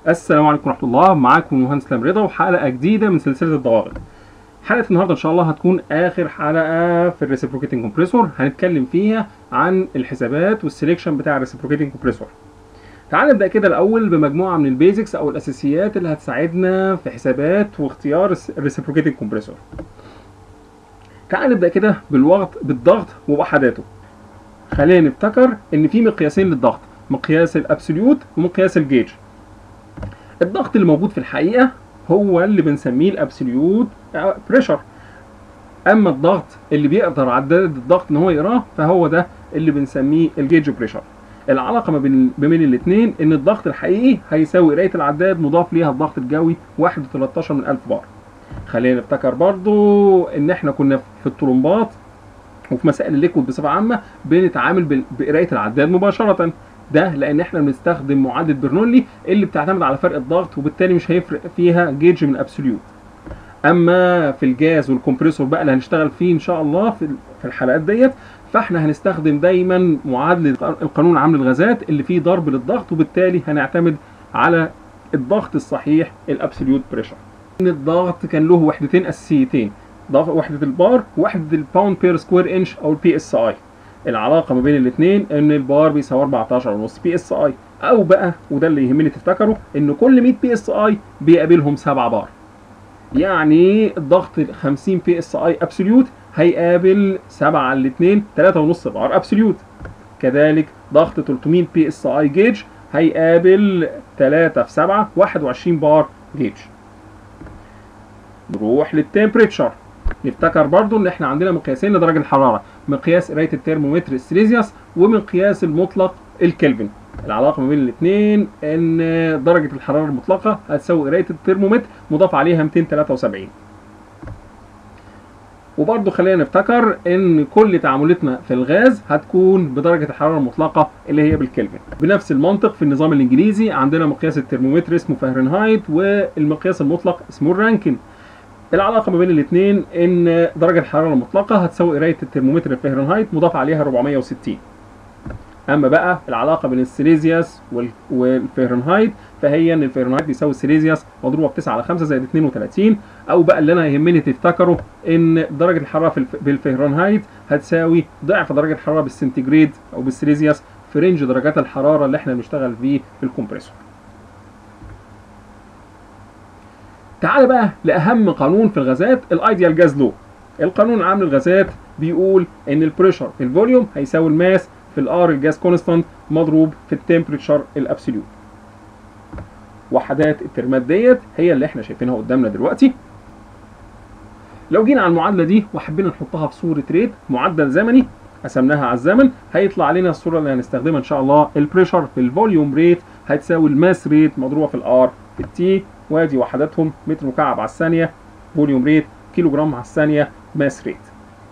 السلام عليكم ورحمه الله معاكم المهندس اسلام رضا وحلقه جديده من سلسله الضوابط حلقه النهارده ان شاء الله هتكون اخر حلقه في الريسبروكيتنج كومبريسور هنتكلم فيها عن الحسابات والسليكشن بتاع الريسبروكيتنج كومبريسور تعال نبدا كده الاول بمجموعه من البيزكس او الاساسيات اللي هتساعدنا في حسابات واختيار الريسبروكيتنج كومبريسور تعال نبدا كده بالوقت بالضغط ووحداته خلينا نفتكر ان في مقياسين للضغط مقياس الابسوليوت ومقياس الجيج الضغط اللي موجود في الحقيقه هو اللي بنسميه الابسوليوت بريشر اما الضغط اللي بيقدر عداد الضغط ان هو يقراه فهو ده اللي بنسميه الجيج بريشر العلاقه ما بين ما بين الاثنين ان الضغط الحقيقي هيساوي قرايه العداد مضاف ليها الضغط الجوي 1.13 من 1000 بار خلينا نفتكر برضو ان احنا كنا في الطرمبات وفي مسائل الليكويد بصفه عامه بنتعامل بقرايه العداد مباشره ده لان احنا بنستخدم معادله برنولي اللي بتعتمد على فرق الضغط وبالتالي مش هيفرق فيها جيج من ابسوليوت اما في الجاز والكمبريسور بقى اللي هنشتغل فيه ان شاء الله في في الحلقات ديت فاحنا هنستخدم دايما معادله القانون عام للغازات اللي فيه ضرب للضغط وبالتالي هنعتمد على الضغط الصحيح الابسوليوت بريشر ان الضغط كان له وحدتين اساسيتين ضغط وحده البار ووحده الباوند بير سكوير انش او البي اس اي العلاقه ما بين الاثنين ان البار بيساوي 14.5 بي اس اي او بقى وده اللي يهمني تفتكروا ان كل 100 بي اس اي بيقابلهم 7 بار يعني الضغط 50 بي اس اي ابسوليوت هيقابل 7 على الاثنين 3.5 بار ابسوليوت كذلك ضغط 300 بي اس اي جيج هيقابل 3 في 7 21 بار جيج نروح للتمبريتشر نفتكر برضو ان احنا عندنا مقياسين لدرجه الحراره مقياس قرايه الترمومتر السيليزيوس ومقياس المطلق الكلفن العلاقه ما بين الاثنين ان درجه الحراره المطلقه هتساوي قرايه الترمومتر مضاف عليها 273 وبرضه خلينا نفتكر ان كل تعاملاتنا في الغاز هتكون بدرجه الحراره المطلقه اللي هي بالكلفن بنفس المنطق في النظام الانجليزي عندنا مقياس الترمومتر اسمه فahrenheit والمقياس المطلق اسمه الرانكن العلاقه ما بين الاثنين ان درجه الحراره المطلقه هتساوي قرايه الترمومتر الفahrenheit مضاف عليها 460 اما بقى العلاقه بين السيليزيوس والفahrenheit فهي ان الفahrenheit بيساوي السيليزيوس مضروبه ب 9 على 5 زائد 32 او بقى اللي انا يهمني تفتكروا ان درجه الحراره في بالفahrenheit هتساوي ضعف درجه الحراره بالسنتيجريد او بالسيليزيوس في رينج درجات الحراره اللي احنا بنشتغل فيه في الكمبريسور تعال بقى لاهم قانون في الغازات الايديال جاز لو القانون العام للغازات بيقول ان البريشر في الفوليوم هيساوي الماس في الار الجاز كونستانت مضروب في التمبريتشر الابسوليوت وحدات الترمات ديت هي اللي احنا شايفينها قدامنا دلوقتي لو جينا على المعادله دي وحبينا نحطها في صوره ريت معدل زمني قسمناها على الزمن هيطلع لنا الصوره اللي هنستخدمها ان شاء الله البريشر في الفوليوم ريت هتساوي الماس ريت مضروبه في الار في التي وادي وحداتهم متر مكعب على الثانيه فوليوم ريت كيلو جرام على الثانيه ماس ريت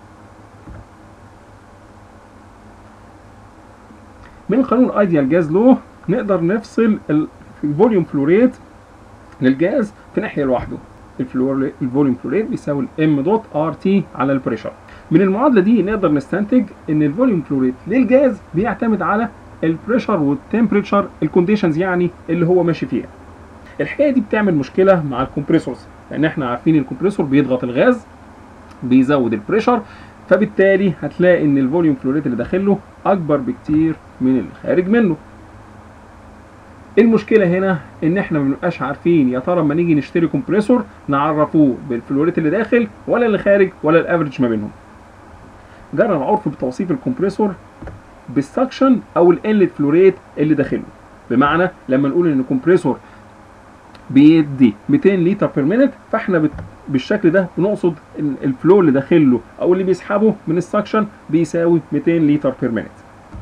من قانون ايديال جاز لو نقدر نفصل الفوليوم فلو ريت للجاز في ناحيه لوحده الفوليوم فلو ريت بيساوي الام دوت ار تي على البريشر من المعادله دي نقدر نستنتج ان الفوليوم فلو ريت للجاز بيعتمد على البريشر والتمبريتشر الكونديشنز يعني اللي هو ماشي فيها الحكايه دي بتعمل مشكله مع الكمبريسورز لان احنا عارفين الكمبريسور بيضغط الغاز بيزود البريشر فبالتالي هتلاقي ان الفوليوم فلو ريت اللي داخله اكبر بكتير من اللي خارج منه المشكله هنا ان احنا ما بنبقاش عارفين يا ترى لما نيجي نشتري كومبريسور نعرفوه بالفلوريت اللي داخل ولا اللي خارج ولا الافريج ما بينهم جرى العرف بتوصيف الكمبريسور بالسكشن او الانلت فلوريت اللي داخله بمعنى لما نقول ان الكمبريسور بيدي 200 لتر بير مينت فاحنا بت... بالشكل ده بنقصد الفلو اللي داخله او اللي بيسحبه من السكشن بيساوي 200 لتر بير مينت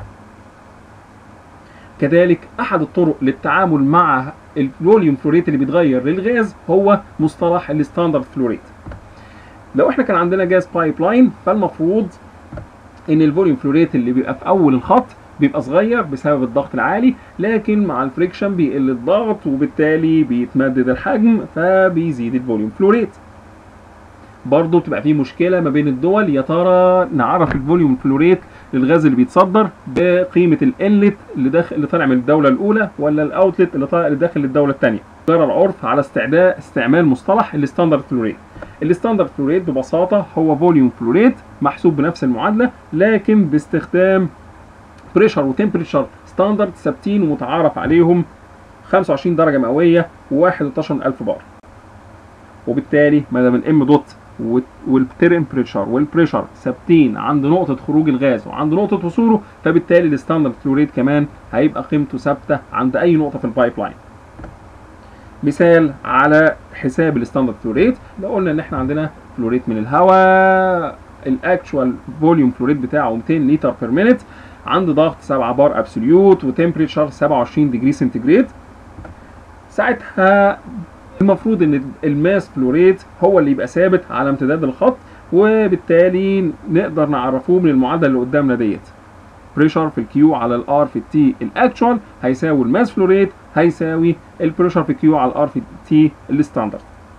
كذلك احد الطرق للتعامل مع الفوليوم فلوريت اللي بيتغير للغاز هو مصطلح الستاندرد فلوريت لو احنا كان عندنا جاز بايب لاين فالمفروض ان الفوليوم فلوريت اللي بيبقى في اول الخط بيبقى صغير بسبب الضغط العالي لكن مع الفريكشن بيقل الضغط وبالتالي بيتمدد الحجم فبيزيد الفوليوم فلوريت برضه بتبقى في مشكله ما بين الدول يا ترى نعرف الفوليوم فلوريت للغاز اللي بيتصدر بقيمه الانلت اللي داخل اللي طالع من الدوله الاولى ولا الاوتلت اللي طالع اللي داخل الدوله الثانيه جرى العرف على استعداء استعمال مصطلح الستاندرد فلو ريت الستاندرد فلو ريت ببساطه هو فوليوم فلو ريت محسوب بنفس المعادله لكن باستخدام بريشر وتمبريتشر ستاندرد ثابتين ومتعارف عليهم 25 درجه مئويه و11000 بار وبالتالي ما دام الام دوت والتمبريتشر والبريشر ثابتين عند نقطه خروج الغاز وعند نقطه وصوله فبالتالي الستاندرد فلو ريت كمان هيبقى قيمته ثابته عند اي نقطه في البايب لاين مثال على حساب الستاندرد فلو ريت لو قلنا ان احنا عندنا فلو ريت من الهواء الاكشوال فوليوم فلو ريت بتاعه 200 لتر بير مينت عند ضغط 7 بار ابسوليوت وتمبريتشر 27 ديجري سنتيجريد ساعتها المفروض ان الماس فلو ريت هو اللي يبقى ثابت على امتداد الخط وبالتالي نقدر نعرفوه من المعادله اللي قدامنا ديت بريشر في الكيو على الار في التي الاكشوال هيساوي الماس فلو ريت هيساوي البريشر في الكيو على الار في التي الستاندرد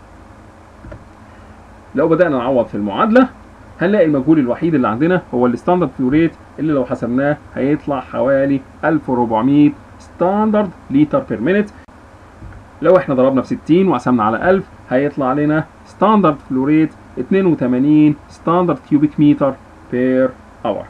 لو بدانا نعوض في المعادله هنلاقي المجهول الوحيد اللي عندنا هو الستاندرد فلو ريت اللي لو حسبناه هيطلع حوالي 1400 ستاندرد لتر بير مينت لو احنا ضربنا في 60 وقسمنا على 1000 هيطلع لنا ستاندرد فلو ريت 82 ستاندرد كيوبيك متر بير اور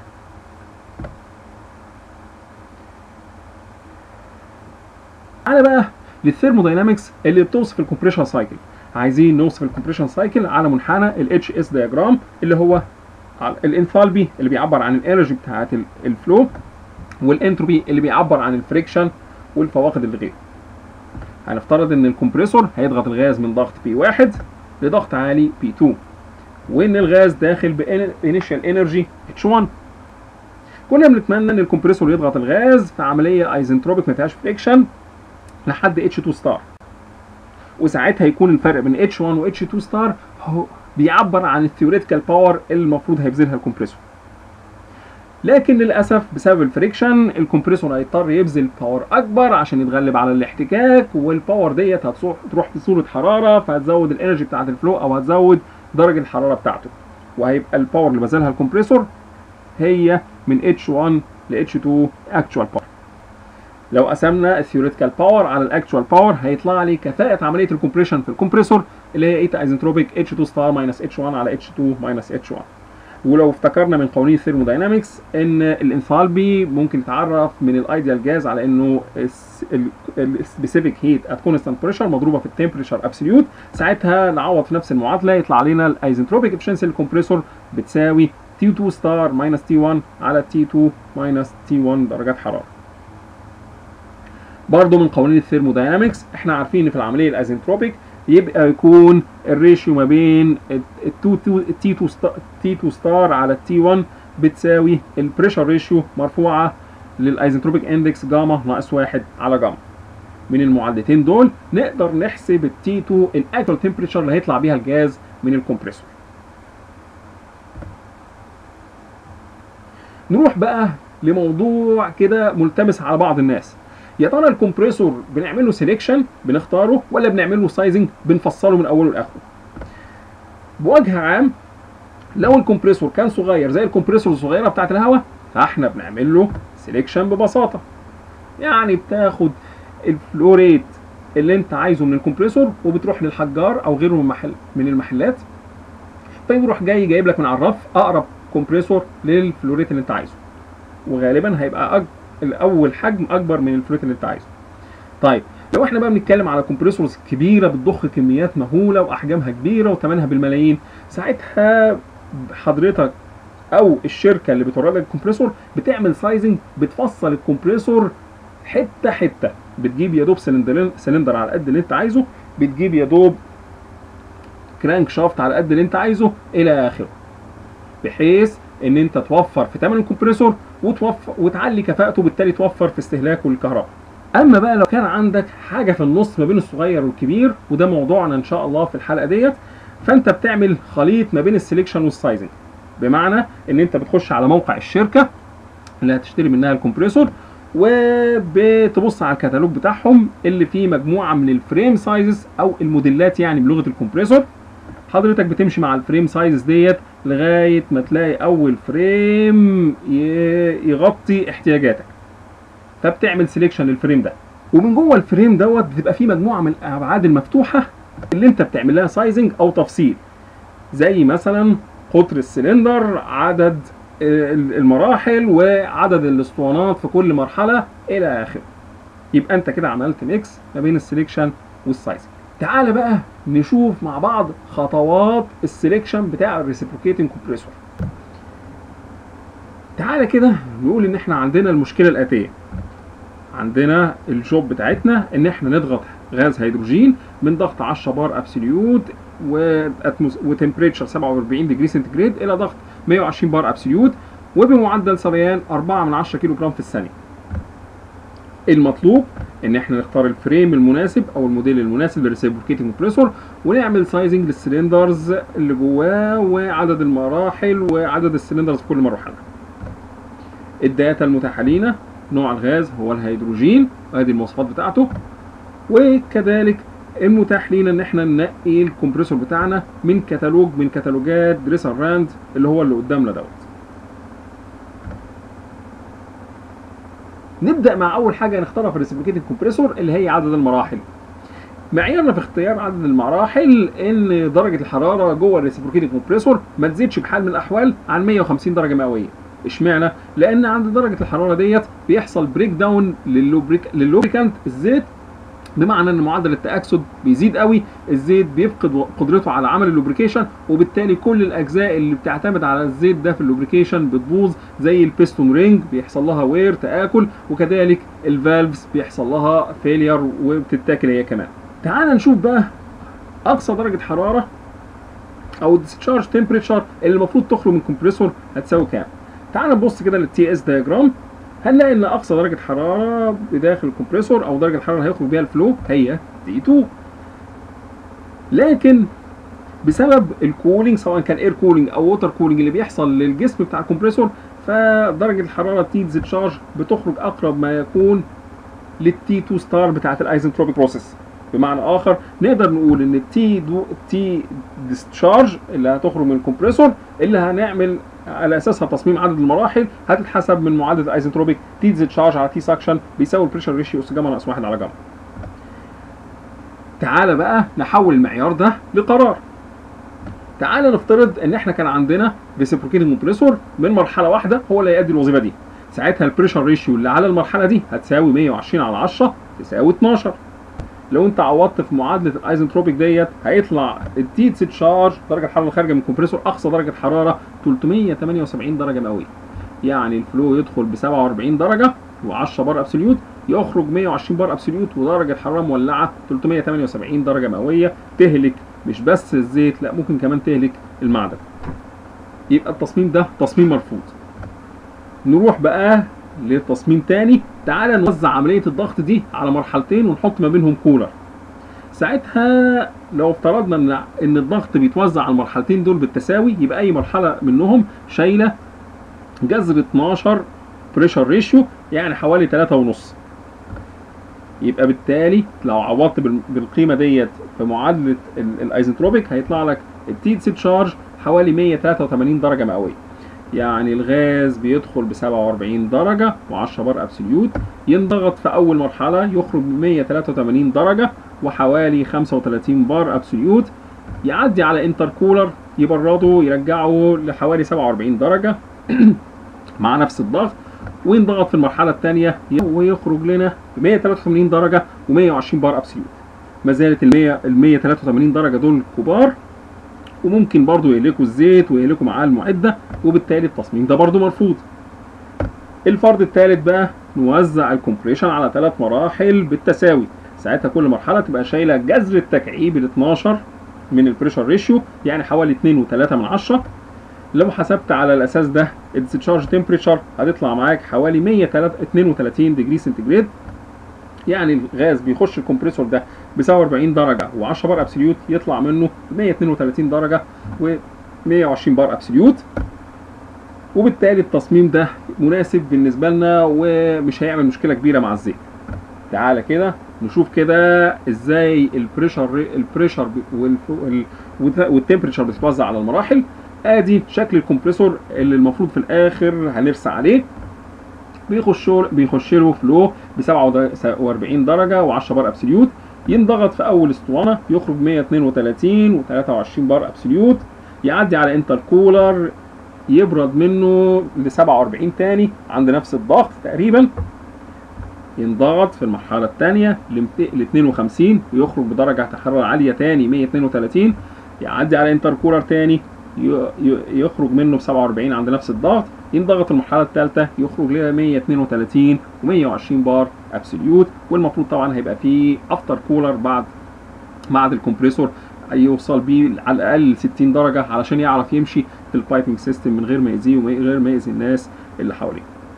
تعالى بقى للثيرموداينامكس اللي بتوصف الكمبريشن سايكل عايزين نوصف الكمبريشن سايكل على منحنى الاتش اس دياجرام اللي هو الانثالبي اللي بيعبر عن الانرجي بتاعت الفلو والانتروبي اللي بيعبر عن الفريكشن والفواقد اللي غيره هنفترض ان الكمبريسور هيضغط الغاز من ضغط بي 1 لضغط عالي بي 2 وان الغاز داخل بانيشال انرجي اتش 1 كنا بنتمنى ان الكمبريسور يضغط الغاز في عمليه ايزنتروبيك ما فيهاش فريكشن لحد اتش 2 ستار وساعتها يكون الفرق بين اتش 1 و اتش 2 ستار هو بيعبر عن الثيوريتيكال باور اللي المفروض هيبذلها الكمبريسور لكن للاسف بسبب الفريكشن الكمبريسور هيضطر يبذل باور اكبر عشان يتغلب على الاحتكاك والباور ديت هتروح تروح في صوره حراره فهتزود الانرجي بتاعه الفلو او هتزود درجه الحراره بتاعته وهيبقى الباور اللي بذلها الكمبريسور هي من اتش1 ل اتش2 اكتوال باور لو قسمنا الثيوريتيكال باور على الاكتوال باور هيطلع لي كفاءه عمليه الكمبريشن في الكمبريسور اللي هي ايتا ايزنتروبيك اتش 2 ستار ماينس اتش 1 على اتش 2 ماينس اتش 1 ولو افتكرنا من قوانين الثيرموداينامكس ان الانثالبي ممكن يتعرف من الايديال جاز على انه السبيسيفيك هيت ات كونستانت بريشر مضروبه في التمبريتشر ابسوليوت ساعتها نعوض في نفس المعادله يطلع لنا الايزنتروبيك افشنسي للكمبريسور بتساوي تي 2 ستار ماينس تي 1 على تي 2 ماينس تي 1 درجات حراره برضه من قوانين الثيرموداينامكس احنا عارفين ان في العمليه الايزنتروبيك يبقى يكون الريشيو ما بين التي 2 ستار تي 2 ستار على التي 1 بتساوي البريشر ريشيو مرفوعه للايزنتروبيك اندكس جاما ناقص 1 على جاما من المعادلتين دول نقدر نحسب التي 2 الاكتوال تمبريتشر اللي هيطلع بيها الجاز من الكمبريسور نروح بقى لموضوع كده ملتبس على بعض الناس يا ترى الكمبريسور بنعمل له سيلكشن بنختاره ولا بنعمل له سايزنج بنفصله من اوله لاخره بوجه عام لو الكمبريسور كان صغير زي الكمبريسور الصغيره بتاعت الهواء فاحنا بنعمل له سيلكشن ببساطه يعني بتاخد الفلوريت اللي انت عايزه من الكمبريسور وبتروح للحجار او غيره من محل من المحلات فيروح جاي جايب لك من على الرف اقرب كومبريسور للفلوريت اللي انت عايزه وغالبا هيبقى أج... الاول حجم اكبر من الفلوريت اللي انت عايزه طيب لو احنا بقى بنتكلم على كومبريسورز كبيره بتضخ كميات مهوله واحجامها كبيره وثمنها بالملايين ساعتها حضرتك او الشركه اللي بتورد لك الكمبريسور بتعمل سايزنج بتفصل الكمبريسور حته حته بتجيب يا دوب سلندر سلندر على قد اللي انت عايزه بتجيب يا دوب كرانك شافت على قد اللي انت عايزه الى اخره بحيث ان انت توفر في ثمن الكمبريسور وتوفر وتعلي كفاءته وبالتالي توفر في استهلاكه للكهرباء اما بقى لو كان عندك حاجه في النص ما بين الصغير والكبير وده موضوعنا ان شاء الله في الحلقه ديت فانت بتعمل خليط ما بين السليكشن والسايزنج بمعنى ان انت بتخش على موقع الشركه اللي هتشتري منها الكمبريسور وبتبص على الكتالوج بتاعهم اللي فيه مجموعه من الفريم سايزز او الموديلات يعني بلغه الكمبريسور حضرتك بتمشي مع الفريم سايزز ديت لغايه ما تلاقي اول فريم ي- يغطي احتياجاتك فبتعمل سيلكشن للفريم ده ومن جوه الفريم دوت بتبقى فيه مجموعه من الابعاد المفتوحه اللي انت بتعمل لها سايزنج او تفصيل زي مثلا قطر السلندر عدد آه، المراحل وعدد الاسطوانات في كل مرحله الى اخره يبقى انت كده عملت ميكس ما بين السليكشن والسايزنج تعال بقى نشوف مع بعض خطوات السليكشن بتاع الريسيبروكيتنج كومبريسور تعالى كده نقول ان احنا عندنا المشكله الاتيه عندنا الجوب بتاعتنا ان احنا نضغط غاز هيدروجين من ضغط 10 بار ابسوليوت وتمبريتشر 47 ديجري سنتيجريد الى ضغط 120 بار ابسوليوت وبمعدل صبيان 4 من 10 كيلو جرام في الثانيه المطلوب ان احنا نختار الفريم المناسب او الموديل المناسب للريسيبروكيتنج كومبريسور ونعمل سايزنج للسلندرز اللي جواه وعدد المراحل وعدد السلندرز في كل مرحله الداتا المتاحه لينا نوع الغاز هو الهيدروجين وادي المواصفات بتاعته وكذلك المتاح لينا ان احنا ننقي الكمبريسور بتاعنا من كتالوج من كتالوجات دريسر راند اللي هو اللي قدامنا دوت نبدا مع اول حاجه نختارها في الريسبليكيتنج كومبريسور اللي هي عدد المراحل معيارنا في اختيار عدد المراحل ان درجه الحراره جوه الريسبليكيتنج كومبريسور ما تزيدش بحال من الاحوال عن 150 درجه مئويه اشمعنى لان عند درجه الحراره ديت بيحصل بريك داون لللوبريك لللوبريكانت الزيت بمعنى ان معدل التاكسد بيزيد قوي الزيت بيفقد قدرته على عمل اللوبريكيشن وبالتالي كل الاجزاء اللي بتعتمد على الزيت ده في اللوبريكيشن بتبوظ زي البيستون رينج بيحصل لها وير تاكل وكذلك الفالفز بيحصل لها فيلير وبتتاكل هي كمان تعال نشوف بقى اقصى درجه حراره او الديسشارج تمبريتشر اللي المفروض تخرج من الكمبريسور هتساوي كام تعال نبص كده للتي اس دايجرام هنلاقي ان اقصى درجه حراره بداخل الكمبريسور او درجه الحراره اللي هيخرج بيها الفلو هي دي 2 لكن بسبب الكولينج سواء كان اير كولينج او ووتر كولينج اللي بيحصل للجسم بتاع الكمبريسور فدرجه الحراره تي ديسشارج بتخرج اقرب ما يكون للتي 2 ستار بتاعت الايزنتروبيك بروسيس بمعنى اخر نقدر نقول ان التي دو التي ديسشارج اللي هتخرج من الكمبريسور اللي هنعمل على اساسها تصميم عدد المراحل هتتحسب من معادله الايزنتروبيك تي ديسشارج على تي سكشن بيساوي البريشر ريشيو اس جاما ناقص 1 على جاما تعالى بقى نحول المعيار ده لقرار تعالى نفترض ان احنا كان عندنا ريسيبروكيتنج كومبريسور من مرحله واحده هو اللي هيأدي الوظيفه دي ساعتها البريشر ريشيو اللي على المرحله دي هتساوي 120 على 10 تساوي 12 لو انت عوضت في معادله الايزنتروبيك ديت هيطلع التي تشارج درجه الحراره الخارجه من الكمبريسور اقصى درجه حراره 378 درجه مئويه يعني الفلو يدخل ب 47 درجه و10 بار ابسوليوت يخرج 120 بار ابسوليوت ودرجه حراره مولعه 378 درجه مئويه تهلك مش بس الزيت لا ممكن كمان تهلك المعدن يبقى التصميم ده تصميم مرفوض نروح بقى لتصميم تاني تعالى نوزع عملية الضغط دي على مرحلتين ونحط ما بينهم كولر ساعتها لو افترضنا ان ان الضغط بيتوزع على المرحلتين دول بالتساوي يبقى اي مرحله منهم شايله جذر 12 بريشر ريشيو يعني حوالي 3 ونص يبقى بالتالي لو عوضت بالقيمه ديت في معادله الايزنتروبيك هيطلع لك التي سي تشارج حوالي 183 درجه مئويه يعني الغاز بيدخل ب 47 درجة و10 بار ابسوليوت ينضغط في أول مرحلة يخرج ب 183 درجة وحوالي 35 بار ابسوليوت يعدي على انتركولر يبرده يرجعه لحوالي 47 درجة مع نفس الضغط وينضغط في المرحلة الثانية ويخرج لنا ب 183 درجة و120 بار ابسوليوت ما زالت ال 100 ال 183 درجة دول كبار وممكن برضو يهلكوا الزيت ويهلكوا معاه المعده وبالتالي التصميم ده برضو مرفوض الفرض الثالث بقى نوزع الكومبريشن على ثلاث مراحل بالتساوي ساعتها كل مرحله تبقى شايله جذر التكعيب ال 12 من البريشر ريشيو يعني حوالي 2 و3 من 10 لو حسبت على الاساس ده الديسشارج تمبريتشر هتطلع معاك حوالي 132 ديجري سنتيجريد يعني الغاز بيخش الكمبريسور ده ب 47 درجه و10 بار ابسوليوت يطلع منه 132 درجه و120 بار ابسوليوت وبالتالي التصميم ده مناسب بالنسبه لنا ومش هيعمل مشكله كبيره مع الزيت تعالى كده نشوف كده ازاي البريشر البريشر والتمبريتشر بتتوزع على المراحل ادي شكل الكمبريسور اللي المفروض في الاخر هنرسى عليه بيخش بيخش له فلو ب 47 درجه و10 بار ابسوليوت ينضغط في اول اسطوانه يخرج 132 و23 بار ابسوليوت يعدي على انتر كولر يبرد منه ل 47 تاني عند نفس الضغط تقريبا ينضغط في المرحله الثانيه ل 52 ويخرج بدرجه حراره عاليه تاني 132 يعدي على انتر كولر تاني يخرج منه ب 47 عند نفس الضغط ينضغط المرحله الثالثه يخرج ل 132 و120 بار ابسوليوت والمفروض طبعا هيبقى فيه افتر كولر بعد بعد الكمبريسور يوصل بيه على الاقل 60 درجه علشان يعرف يمشي في البايبنج سيستم من غير ما يأذيه ومن غير ما يأذي الناس اللي حواليه.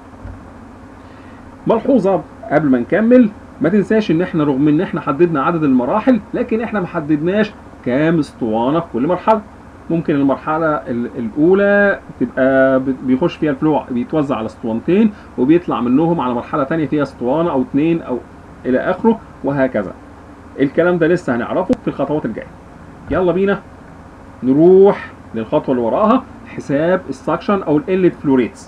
ملحوظه قبل ما نكمل ما تنساش ان احنا رغم ان احنا حددنا عدد المراحل لكن احنا ما حددناش كام اسطوانه في كل مرحله. ممكن المرحله الاولى تبقى بيخش فيها الفلو بيتوزع على اسطوانتين وبيطلع منهم على مرحله ثانيه فيها اسطوانه او اثنين او الى اخره وهكذا. الكلام ده لسه هنعرفه في الخطوات الجايه. يلا بينا نروح للخطوه اللي وراها حساب السكشن او الانلت فلو ريتس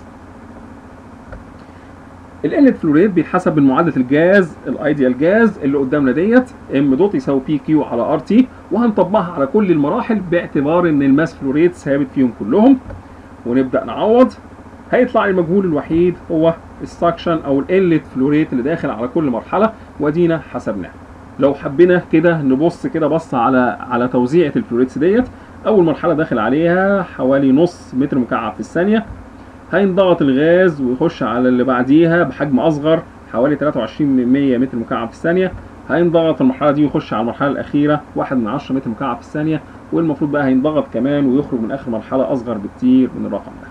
الانلت فلو ريت بيتحسب من معادله الجاز الايديال جاز اللي قدامنا ديت ام دوت يساوي بي كيو على ار تي وهنطبقها على كل المراحل باعتبار ان الماس فلو ريت ثابت فيهم كلهم ونبدا نعوض هيطلع المجهول الوحيد هو السكشن او الانلت فلو ريت اللي داخل على كل مرحله وادينا حسبناه لو حبينا كده نبص كده بصه على على توزيعه الفلوريتس ديت اول مرحله داخل عليها حوالي نص متر مكعب في الثانيه هينضغط الغاز ويخش على اللي بعديها بحجم اصغر حوالي 23 من 100 متر مكعب في الثانيه هينضغط في المرحله دي ويخش على المرحله الاخيره 1 من 10 متر مكعب في الثانيه والمفروض بقى هينضغط كمان ويخرج من اخر مرحله اصغر بكتير من الرقم ده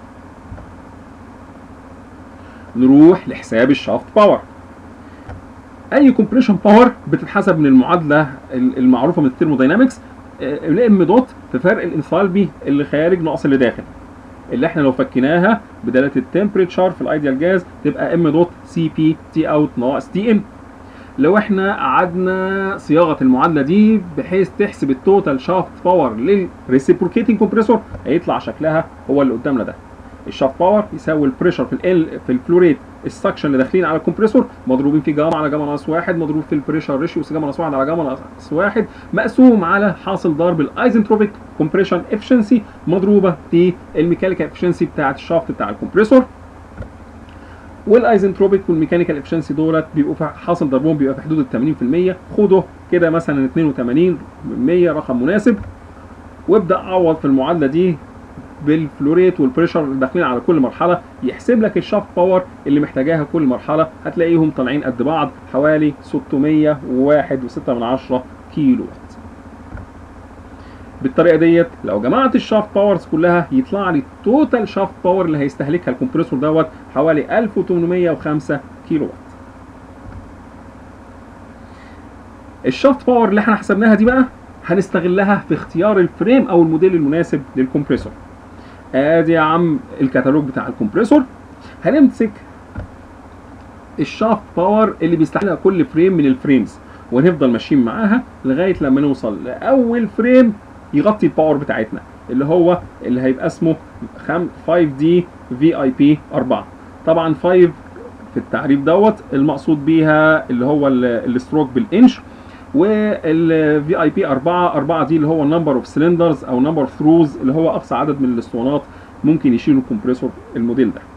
نروح لحساب الشافت باور اي كومبريشن باور بتتحسب من المعادله المعروفه من الثيرموداينامكس الام دوت في فرق الانثالبي اللي خارج ناقص اللي داخل اللي احنا لو فكيناها بداله التمبريتشر في الايديال جاز تبقى ام دوت سي بي تي اوت ناقص تي ان لو احنا قعدنا صياغه المعادله دي بحيث تحسب التوتال شافت باور للريسيبروكيتنج كومبريسور هيطلع شكلها هو اللي قدامنا ده الشافت باور يساوي البريشر في ال في الفلوريت السكشن اللي داخلين على الكمبريسور مضروبين في جاما على جاما ناقص واحد مضروب في البريشر ريشيو جاما ناقص واحد على جاما ناقص واحد مقسوم على حاصل ضرب الايزنتروبيك كومبريشن افشنسي مضروبه في الميكانيكال افشنسي بتاعه الشافت بتاع الكمبريسور والايزنتروبيك والميكانيكال افشنسي دولت بيبقوا حاصل ضربهم بيبقى في حدود ال 80% خده كده مثلا 82 100 رقم مناسب وابدا عوض في المعادله دي بالفلوريت والبريشر اللي داخلين على كل مرحله يحسب لك الشافت باور اللي محتاجاها كل مرحله هتلاقيهم طالعين قد بعض حوالي 601.6 كيلو وات بالطريقه ديت لو جمعت الشافت باورز كلها يطلع لي التوتال شافت باور اللي هيستهلكها الكمبريسور دوت حوالي 1805 كيلو وات الشافت باور اللي احنا حسبناها دي بقى هنستغلها في اختيار الفريم او الموديل المناسب للكمبريسور ادي يا عم الكتالوج بتاع الكمبريسور هنمسك الشافت باور اللي بيستحملها كل فريم من الفريمز ونفضل ماشيين معاها لغايه لما نوصل لاول فريم يغطي الباور بتاعتنا اللي هو اللي هيبقى اسمه 5 دي في اي بي 4 طبعا 5 في التعريف دوت المقصود بيها اللي هو الستروك بالانش والفي اي بي 4 4 دي اللي هو النمبر اوف سلندرز او نمبر اوف ثروز اللي هو اقصى عدد من الاسطوانات ممكن يشيلوا الكمبريسور الموديل ده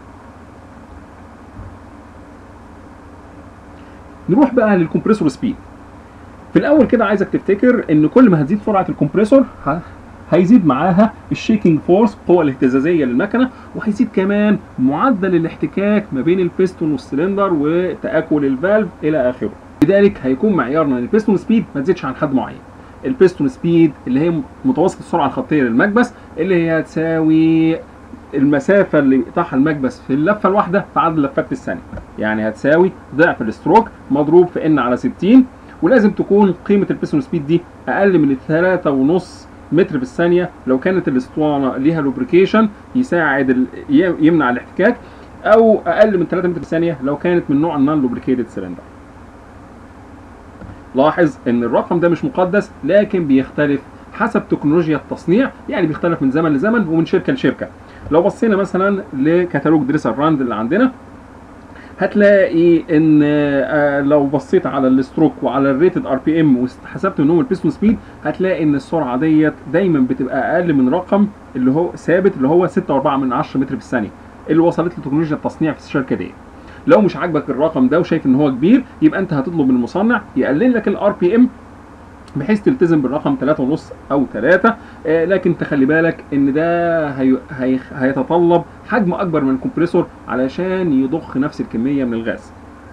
نروح بقى للكمبريسور سبيد في الاول كده عايزك تفتكر ان كل ما هتزيد سرعه الكمبريسور هيزيد معاها الشيكينج فورس القوه الاهتزازيه للمكنه وهيزيد كمان معدل الاحتكاك ما بين البيستون والسلندر وتاكل الفالف الى اخره لذلك هيكون معيارنا ان البيستون سبيد ما تزيدش عن حد معين البيستون سبيد اللي هي متوسط السرعه الخطيه للمكبس اللي هي تساوي المسافة اللي يقطعها المكبس في اللفة الواحدة في عدد لفات في الثانية يعني هتساوي ضعف الستروك مضروب في ان على 60 ولازم تكون قيمة البيستون سبيد دي أقل من 3.5 متر في الثانية لو كانت الاسطوانة ليها لوبريكيشن يساعد ال... يمنع الاحتكاك أو أقل من 3 متر في الثانية لو كانت من نوع النون لوبريكيتد سلندر. لاحظ إن الرقم ده مش مقدس لكن بيختلف حسب تكنولوجيا التصنيع يعني بيختلف من زمن لزمن ومن شركه لشركه لو بصينا مثلا لكتالوج دريسر راند اللي عندنا هتلاقي ان آه، لو بصيت على الستروك وعلى الريتد ار بي ام وحسبت منهم البيستون سبيد هتلاقي ان السرعه ديت دايما بتبقى اقل من رقم اللي هو ثابت اللي هو 6.4 من 10 متر في الثانيه اللي وصلت لتكنولوجيا التصنيع في الشركه دي لو مش عاجبك الرقم ده وشايف ان هو كبير يبقى انت هتطلب من المصنع يقلل لك الار بي ام بحيث تلتزم بالرقم 3.5 او 3 آه لكن تخلي بالك ان ده هي هي هيتطلب حجم اكبر من الكمبريسور علشان يضخ نفس الكميه من الغاز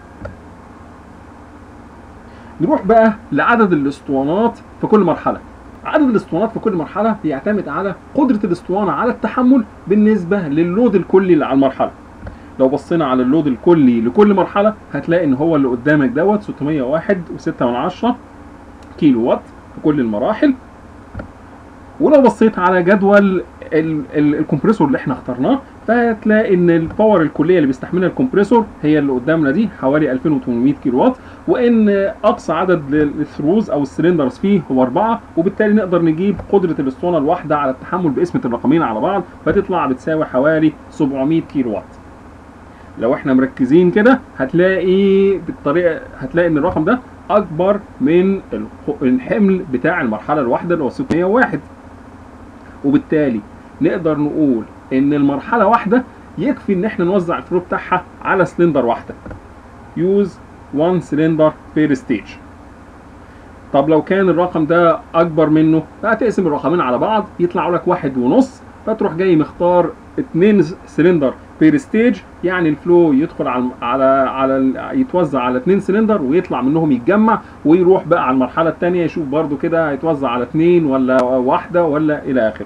نروح بقى لعدد الاسطوانات في كل مرحله عدد الاسطوانات في كل مرحله بيعتمد على قدره الاسطوانه على التحمل بالنسبه للود الكلي اللي على المرحله لو بصينا على اللود الكلي لكل مرحله هتلاقي ان هو اللي قدامك دوت 601.6 كيلو وات في كل المراحل ولو بصيت على جدول ال- ال- الكمبريسور اللي احنا اخترناه فهتلاقي ان الباور الكليه اللي بيستحملها الكمبريسور هي اللي قدامنا دي حوالي 2800 كيلو وات وان اقصى عدد للثروز او السلندرز فيه هو اربعه وبالتالي نقدر نجيب قدره الاسطوانه الواحده على التحمل بقسمه الرقمين على بعض فتطلع بتساوي حوالي 700 كيلو وات لو احنا مركزين كده هتلاقي بالطريقه هتلاقي ان الرقم ده اكبر من الخ- الحمل بتاع المرحله الواحده اللي هو 601 وبالتالي نقدر نقول ان المرحله واحده يكفي ان احنا نوزع الفلو بتاعها على سلندر واحده يوز 1 سلندر بير ستيج طب لو كان الرقم ده اكبر منه فهتقسم الرقمين على بعض يطلعوا لك واحد ونص فتروح جاي مختار اتنين سلندر بير ستيج يعني الفلو يدخل على على على ال- يتوزع على اتنين سلندر ويطلع منهم يتجمع ويروح بقى على المرحله الثانيه يشوف برضو كده هيتوزع على اتنين ولا واحده ولا الى اخره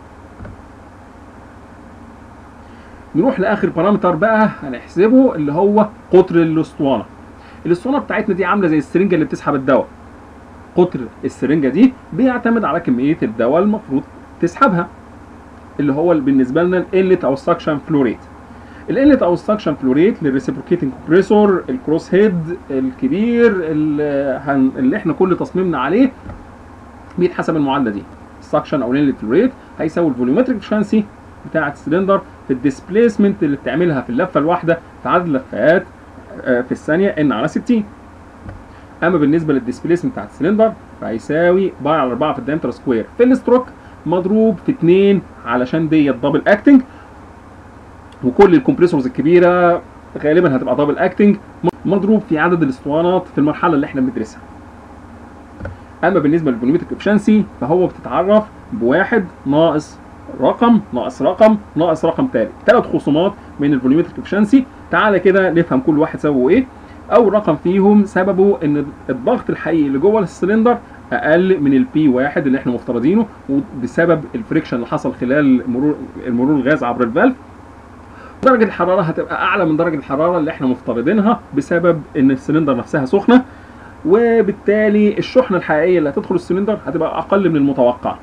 نروح لاخر بارامتر بقى هنحسبه اللي هو قطر الاسطوانه الاسطوانه بتاعتنا دي عامله زي السرنجه اللي بتسحب الدواء قطر السرنجه دي بيعتمد على كميه الدواء المفروض تسحبها اللي هو بالنسبه لنا الانلت او السكشن فلو ريت الانلت او السكشن فلو ريت للريسيبروكيتنج كومبريسور الكروس هيد الكبير اللي, هن... اللي احنا كل تصميمنا عليه بيتحسب المعادله دي السكشن او الانلت فلو ريت هيساوي الفوليومتريك افشنسي بتاعه السلندر في الديسبيسمنت اللي بتعملها في اللفه الواحده في عدد اللفات آه، في الثانيه ان على 60 اما بالنسبه للديسبيسمنت بتاعت السلندر فهيساوي باي على 4 في الدايمتر سكوير في الستروك مضروب في 2 علشان ديت دبل اكتنج وكل الكمبريسورز الكبيره غالبا هتبقى دبل اكتنج مضروب في عدد الاسطوانات في المرحله اللي احنا بندرسها اما بالنسبه للفوليومتريك افشنسي فهو بتتعرف بواحد ناقص رقم ناقص رقم ناقص رقم تالت ثلاث خصومات من الفوليومتريك افشنسي تعالى كده نفهم كل واحد سببه ايه اول رقم فيهم سببه ان الضغط الحقيقي اللي جوه السلندر اقل من البي واحد اللي احنا مفترضينه وبسبب الفريكشن اللي حصل خلال مرور المرور الغاز عبر الفالف درجة الحرارة هتبقى أعلى من درجة الحرارة اللي احنا مفترضينها بسبب إن السلندر نفسها سخنة وبالتالي الشحنة الحقيقية اللي هتدخل السلندر هتبقى أقل من المتوقع.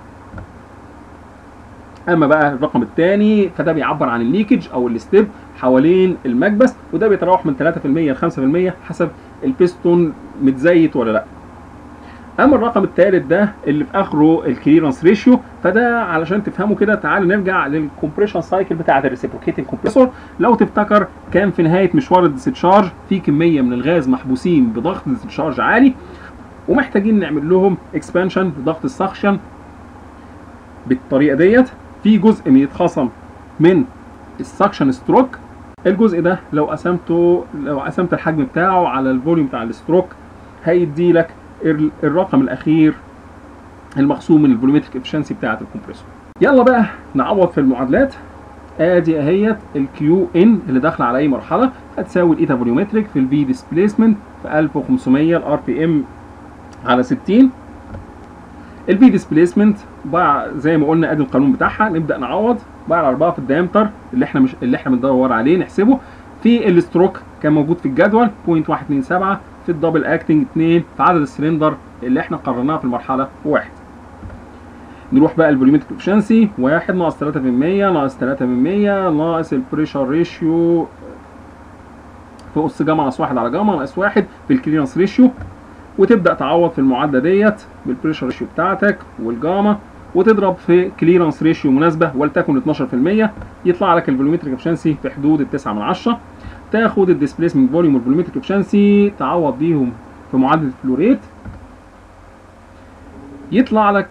أما بقى الرقم الثاني فده بيعبر عن الليكج أو الستيب حوالين المكبس وده بيتراوح من 3% ل 5% حسب البيستون متزيت ولا لأ. اما الرقم الثالث ده اللي في اخره الكليرنس ريشيو فده علشان تفهموا كده تعالوا نرجع للكمبريشن سايكل بتاعه الريسيبروكيتنج كومبريسور لو تفتكر كان في نهايه مشوار الديسشارج في كميه من الغاز محبوسين بضغط ديسشارج عالي ومحتاجين نعمل لهم اكسبانشن بضغط السكشن بالطريقه ديت في جزء بيتخصم من السكشن ستروك الجزء ده لو قسمته لو قسمت الحجم بتاعه على الفوليوم بتاع الستروك هيدي لك ال- الرقم الاخير المخصوم من الفوليومتريك افشنسي بتاعه الكمبريسور يلا بقى نعوض في المعادلات ادي اهيت الكيو ان اللي داخله على اي مرحله هتساوي الايتا فوليومتريك في الفي ديسبيسمنت في 1500 الار بي ام على 60 الفي ديسبيسمنت بقى زي ما قلنا ادي القانون بتاعها نبدا نعوض بقى على 4 في الدايمتر اللي احنا مش اللي احنا بندور عليه نحسبه في الستروك كان موجود في الجدول 0.127 في الدبل اكتنج 2 في عدد السلندر اللي احنا قررناه في المرحله واحد نروح بقى الفوليومتريك افشنسي 1 ناقص 3% ناقص 3% ناقص البريشر ريشيو في اس جاما ناقص 1 على جاما ناقص 1 في الكليرنس ريشيو وتبدا تعوض في المعادله ديت بالبريشر ريشيو بتاعتك والجاما وتضرب في كليرنس ريشيو مناسبه ولتكن 12% يطلع لك الفولومتريك افشنسي في حدود ال 9 من 10 تاخد الديسبيسمنت فوليوم والفولومتريك افشنسي تعوض بيهم في معادله الفلوريت يطلع لك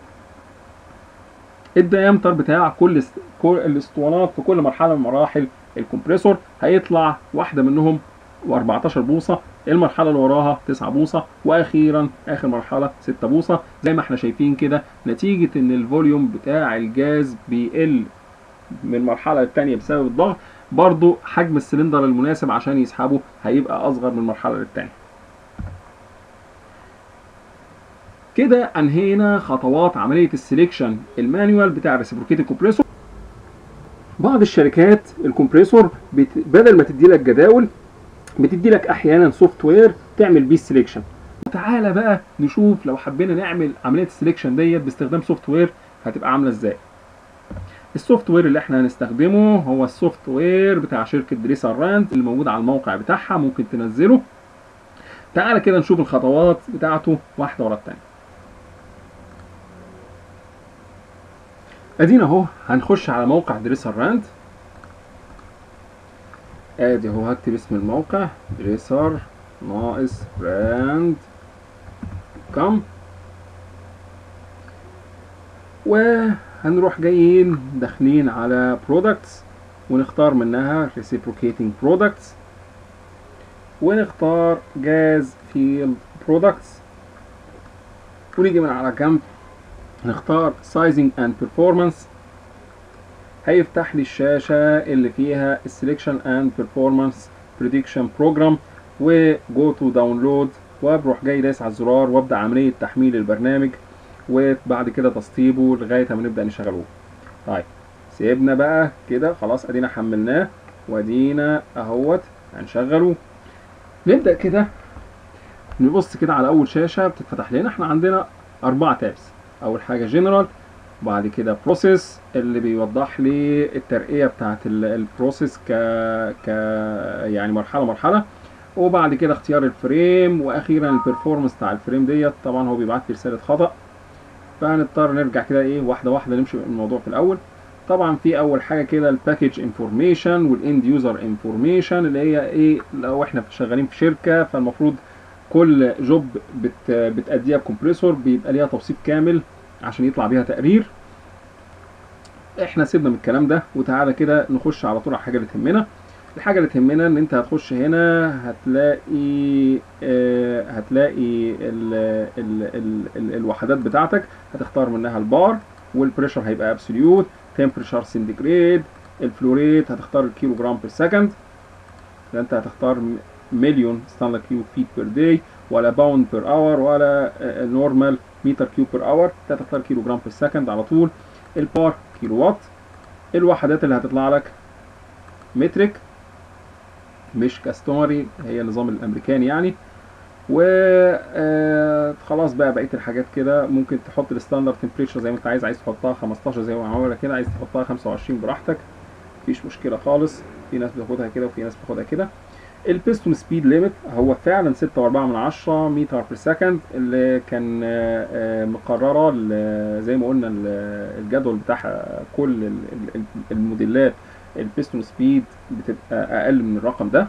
الديامتر بتاع كل است... كل الاسطوانات في كل مرحله من مراحل الكمبريسور هيطلع واحده منهم 14 بوصه المرحله اللي وراها 9 بوصه واخيرا اخر مرحله 6 بوصه زي ما احنا شايفين كده نتيجه ان الفوليوم بتاع الجاز بيقل من المرحله الثانيه بسبب الضغط برضو حجم السلندر المناسب عشان يسحبه هيبقى اصغر من المرحله الثانيه كده انهينا خطوات عمليه السليكشن المانيوال بتاع الريسبروكيتنج كومبريسور بعض الشركات الكمبريسور بت... بدل ما تدي لك جداول بتدي لك احيانا سوفت وير تعمل بيه السليكشن وتعالى بقى نشوف لو حبينا نعمل عمليه السليكشن ديت باستخدام سوفت وير هتبقى عامله ازاي السوفت وير اللي احنا هنستخدمه هو السوفت وير بتاع شركه دريسر راند اللي موجود على الموقع بتاعها ممكن تنزله تعالى كده نشوف الخطوات بتاعته واحده ورا الثانيه ادينا اهو هنخش على موقع دريسر راند ادي اهو هكتب اسم الموقع دريسر ناقص راند كم وهنروح جايين داخلين على برودكتس ونختار منها reciprocating products ونختار جاز فيلد برودكتس ونيجي من على جنب نختار sizing and performance هيفتح لي الشاشة اللي فيها selection and performance prediction program و go to download وبروح جاي دايس على الزرار وابدا عملية تحميل البرنامج وبعد كده تسطيبه لغاية ما نبدأ نشغله طيب سيبنا بقى كده خلاص ادينا حملناه وادينا اهوت هنشغله نبدأ كده نبص كده على اول شاشة بتتفتح لنا احنا عندنا اربعة تابس اول حاجه جنرال وبعد كده بروسيس اللي بيوضح لي الترقيه بتاعه البروسيس ك ك يعني مرحله مرحله وبعد كده اختيار الفريم واخيرا البرفورمانس بتاع الفريم ديت طبعا هو بيبعت لي رساله خطا فهنضطر نرجع كده ايه واحده واحده نمشي الموضوع في الاول طبعا في اول حاجه كده الباكج انفورميشن والاند يوزر انفورميشن اللي هي ايه لو احنا شغالين في شركه فالمفروض كل جوب بت بتأديها بكمبريسور بيبقى ليها توصيف كامل عشان يطلع بيها تقرير احنا سيبنا من الكلام ده وتعالى كده نخش على طول على الحاجه اللي تهمنا الحاجه اللي تهمنا ان انت هتخش هنا هتلاقي آه هتلاقي ال ال ال ال الوحدات بتاعتك هتختار منها البار والبريشر هيبقى ابسوليوت تمبريتشر سنتيجريد الفلوريت هتختار الكيلو جرام بير سكند انت هتختار مليون ستانلي كيوب فيت بير داي ولا باوند بير اور ولا نورمال متر كيوب بير اور انت هتختار كيلو جرام بير سكند على طول البار كيلو وات الوحدات اللي هتطلع لك مترك مش كاستمري هي النظام الامريكاني يعني و خلاص بقى بقيه الحاجات كده ممكن تحط الستاندرد تمبريتشر زي ما انت عايز عايز تحطها 15 زي ما عملنا كده عايز تحطها 25 براحتك مفيش مشكله خالص في ناس بتاخدها كده وفي ناس بتاخدها كده البيستون سبيد ليميت هو فعلا 6.4 من 10 متر بير سكند اللي كان مقرره زي ما قلنا الجدول بتاعها كل الموديلات البيستون سبيد بتبقى اقل من الرقم ده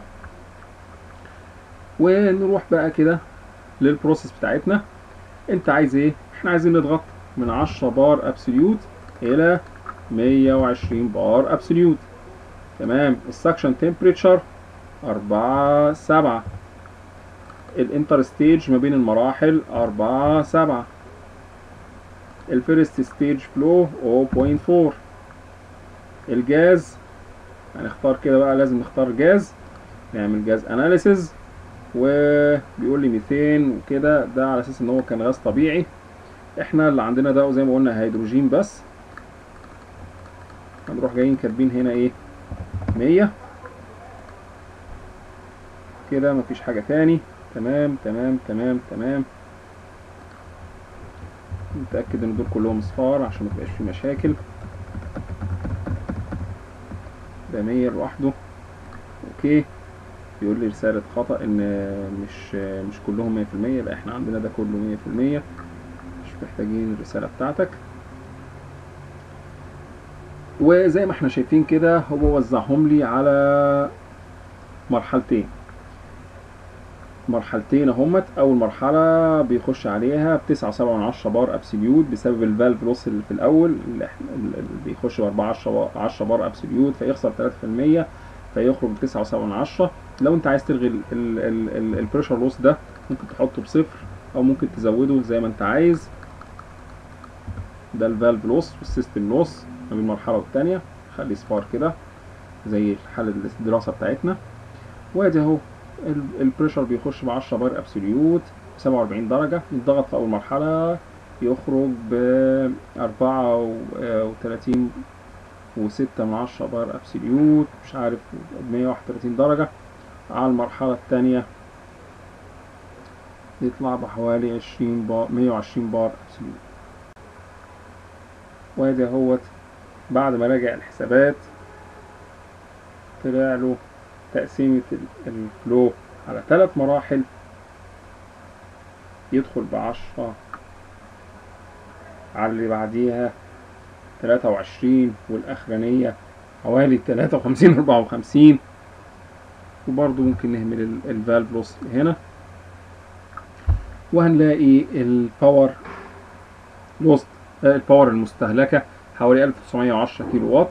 ونروح بقى كده للبروسيس بتاعتنا انت عايز ايه احنا عايزين نضغط من 10 بار ابسوليوت الى 120 بار ابسوليوت تمام السكشن تمبريتشر أربعة سبعة الانتر ستيج ما بين المراحل أربعة سبعة الفيرست ستيج فلو 0.4 الجاز هنختار كده بقى لازم نختار جاز نعمل جاز اناليسز وبيقول لي ميثين وكده ده على اساس ان هو كان غاز طبيعي احنا اللي عندنا ده زي ما قلنا هيدروجين بس هنروح جايين كاتبين هنا ايه 100 كده مفيش حاجة تاني تمام تمام تمام تمام نتأكد ان دول كلهم اصفار عشان متبقاش في مشاكل ده مية لوحده اوكي بيقول لي رسالة خطأ ان مش مش كلهم مية في المية لا احنا عندنا ده كله مية في المية مش محتاجين الرسالة بتاعتك وزي ما احنا شايفين كده هو وزعهم لي على مرحلتين مرحلتين اهمت اول مرحله بيخش عليها بتسعة وسبعة من عشرة بار ابسوليوت بسبب الفالف لوس اللي في الاول اللي احنا اللي بيخش باربعة عشرة بار ابسوليوت فيخسر تلاتة في المية فيخرج بتسعة وسبعة من عشرة لو انت عايز تلغي البريشر لوس ده ممكن تحطه بصفر او ممكن تزوده زي ما انت عايز ده الفالف لوس والسيستم لوس ما بين المرحله والتانيه خليه صفار كده زي حالة الدراسة بتاعتنا وادي اهو البريشر بيخش ب 10 بار ابسوليوت 47 درجة يتضغط في أول مرحلة يخرج ب 34 وستة من عشرة بار ابسوليوت مش عارف 131 درجة على المرحلة التانية يطلع بحوالي 20 بار 120 بار ابسوليوت وادي اهوت بعد ما راجع الحسابات طلع له تقسيمة الفلو على ثلاث مراحل يدخل بعشرة على اللي بعديها تلاتة وعشرين والأخرانية حوالي تلاتة وخمسين أربعة وخمسين وبرضو ممكن نهمل الفالف لوس هنا وهنلاقي الباور لوست الباور المستهلكة حوالي 1910 كيلو وات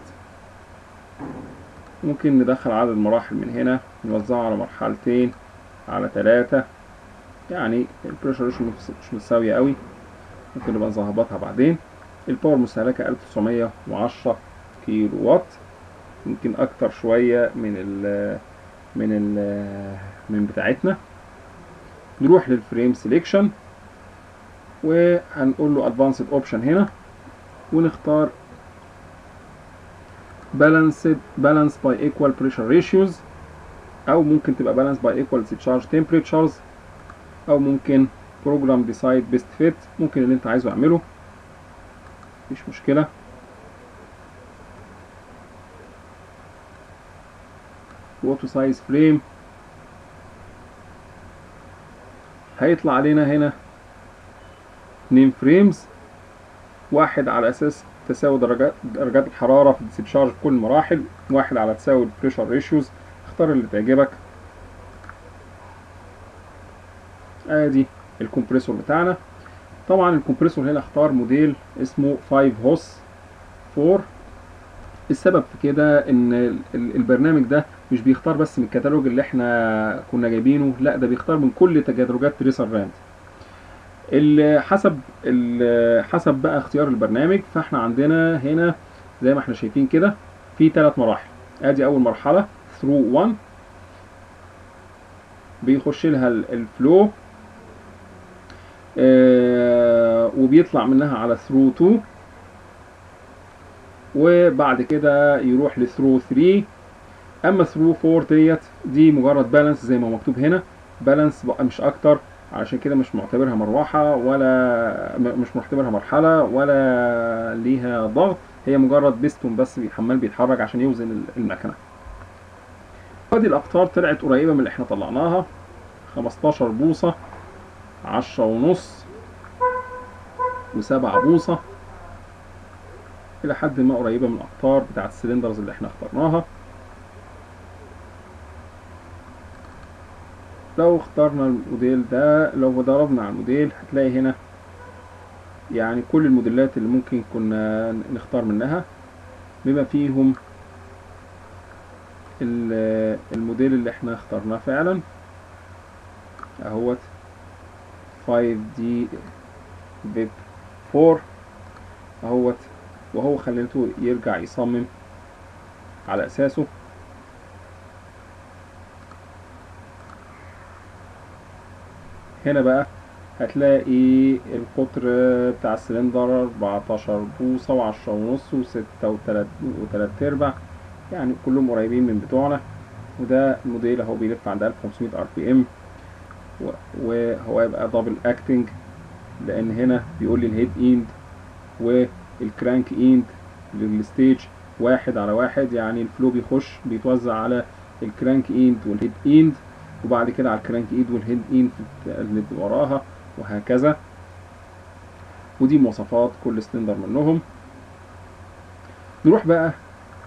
ممكن ندخل عدد مراحل من هنا نوزعه على مرحلتين على ثلاثة يعني البريشر مش مش متساوية قوي ممكن نبقى نظبطها بعدين الباور المستهلكة 1910 كيلو وات يمكن أكتر شوية من ال من ال من بتاعتنا نروح للفريم سيلكشن وهنقول له ادفانسد اوبشن هنا ونختار balanced balance by equal pressure ratios او ممكن تبقى balance by equal discharge temperatures او ممكن program decide best fit ممكن اللي انت عايزه اعمله مفيش مشكلة auto size frame هيطلع علينا هنا اتنين فريمز واحد على اساس تساوي درجات درجات الحراره في الديسشارج في كل المراحل واحد على تساوي البريشر ريشيوز اختار اللي تعجبك ادي الكمبريسور بتاعنا طبعا الكمبريسور هنا اختار موديل اسمه 5 هوس 4 السبب في كده ان البرنامج ده مش بيختار بس من الكتالوج اللي احنا كنا جايبينه لا ده بيختار من كل تدرجات تريسر راند حسب حسب بقى اختيار البرنامج فاحنا عندنا هنا زي ما احنا شايفين كده في ثلاث مراحل ادي اول مرحله ثرو 1 بيخش لها الفلو آه وبيطلع منها على ثرو 2 وبعد كده يروح لثرو 3 اما ثرو 4 ديت دي مجرد بالانس زي ما مكتوب هنا بالانس بقى مش اكتر علشان كده مش معتبرها مروحة ولا مش معتبرها مرحلة ولا ليها ضغط هي مجرد بيستون بس عمال بيتحرك عشان يوزن المكنة ادي الاقطار طلعت قريبة من اللي احنا طلعناها 15 بوصة عشرة ونص وسبعة بوصة إلى حد ما قريبة من الأقطار بتاعت السلندرز اللي احنا اخترناها لو اخترنا الموديل ده لو ضربنا على الموديل هتلاقي هنا يعني كل الموديلات اللي ممكن كنا نختار منها بما فيهم الموديل اللي احنا اخترناه فعلا اهوت 5D بيب 4 اهوت وهو خليته يرجع يصمم على اساسه هنا بقى هتلاقي القطر بتاع السلندر 14 بوصة وعشرة ونص وستة وتلات وتلات ارباع يعني كلهم قريبين من بتوعنا وده الموديل اهو بيلف عند 1500 ار بي ام وهو يبقى دبل اكتنج لان هنا بيقول لي الهيد اند والكرانك اند للستيج واحد على واحد يعني الفلو بيخش بيتوزع على الكرانك اند والهيد اند وبعد كده على الكرانك اند والهيد اند اللي وراها وهكذا ودي مواصفات كل سلندر منهم نروح بقى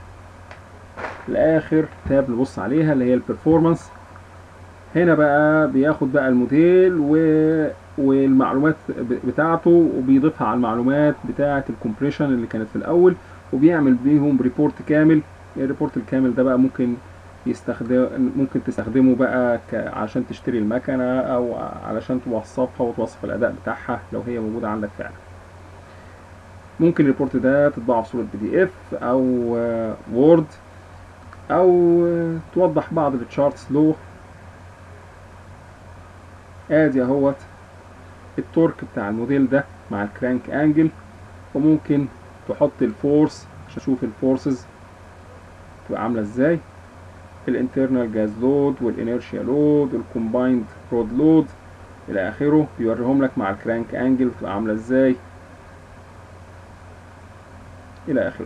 لاخر تاب نبص عليها اللي هي البرفورمانس هنا بقى بياخد بقى الموديل و... والمعلومات بتاعته وبيضيفها على المعلومات بتاعه الكومبريشن اللي كانت في الاول وبيعمل بيهم ريبورت كامل الريبورت الكامل ده بقى ممكن يستخدم ممكن تستخدمه بقى ك... عشان تشتري المكنه او علشان توصفها وتوصف الاداء بتاعها لو هي موجوده عندك فعلا ممكن الريبورت ده تطبعه في صوره بي دي اف او وورد او توضح بعض التشارتس له ادي اهوت التورك بتاع الموديل ده مع الكرانك انجل وممكن تحط الفورس عشان تشوف الفورسز تبقى عامله ازاي الانترنال جاز لود والانيرشيا لود والكومبايند رود لود الى اخره بيوريهم لك مع الكرانك انجل بتبقى عامله ازاي الى اخره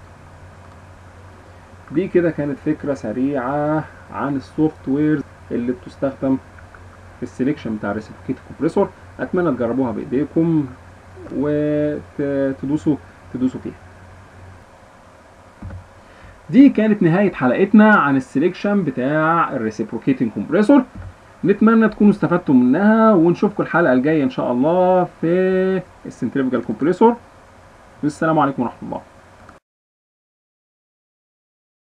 دي كده كانت فكره سريعه عن السوفت وير اللي بتستخدم في السليكشن بتاع الريسيبروكيت كومبريسور اتمنى تجربوها بايديكم وتدوسوا تدوسوا فيها دي كانت نهاية حلقتنا عن السليكشن بتاع الريسيبروكيتنج كومبريسور نتمنى تكونوا استفدتوا منها ونشوفكم الحلقة الجاية ان شاء الله في السنتريفيجال كومبريسور والسلام عليكم ورحمة الله